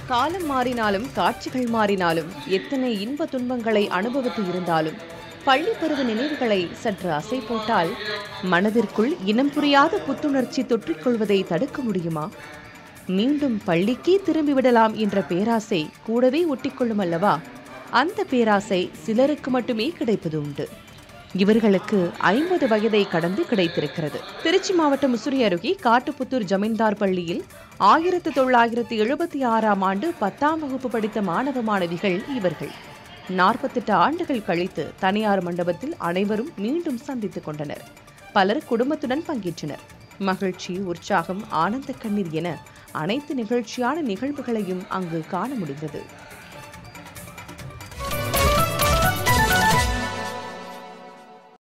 காலம் மாறினாலும் காட்சிகள் மாறினாலும் எத்தனை இன்ப துன்பங்களை அனுபவித்து இருந்தாலும் பள்ளி பருவ நினைவுகளை சற்று அசை போட்டால் மனதிற்குள் இனம் புரியாத புத்துணர்ச்சி தொற்றிக்கொள்வதை தடுக்க முடியுமா மீண்டும் பள்ளிக்கே திரும்பிவிடலாம் என்ற பேராசை கூடவே ஒட்டிக்கொள்ளும் அல்லவா அந்த பேராசை சிலருக்கு மட்டுமே கிடைப்பது உண்டு இவர்களுக்கு ஐம்பது வயதை கடந்து கிடைத்திருக்கிறது திருச்சி மாவட்டம் முசிறி அருகே காட்டுப்புத்தூர் ஜமீன்தார் பள்ளியில் ஆயிரத்து தொள்ளாயிரத்து எழுபத்தி ஆறாம் ஆண்டு பத்தாம் வகுப்பு படித்த மாணவ மாணவிகள் இவர்கள் நாற்பத்தெட்டு ஆண்டுகள் கழித்து தனியார் மண்டபத்தில் அனைவரும் மீண்டும் சந்தித்துக் கொண்டனர் பலர் குடும்பத்துடன் பங்கேற்றனர் மகிழ்ச்சி உற்சாகம் ஆனந்த கண்ணீர் என அனைத்து நிகழ்ச்சியான நிகழ்வுகளையும் அங்கு காண முடிந்தது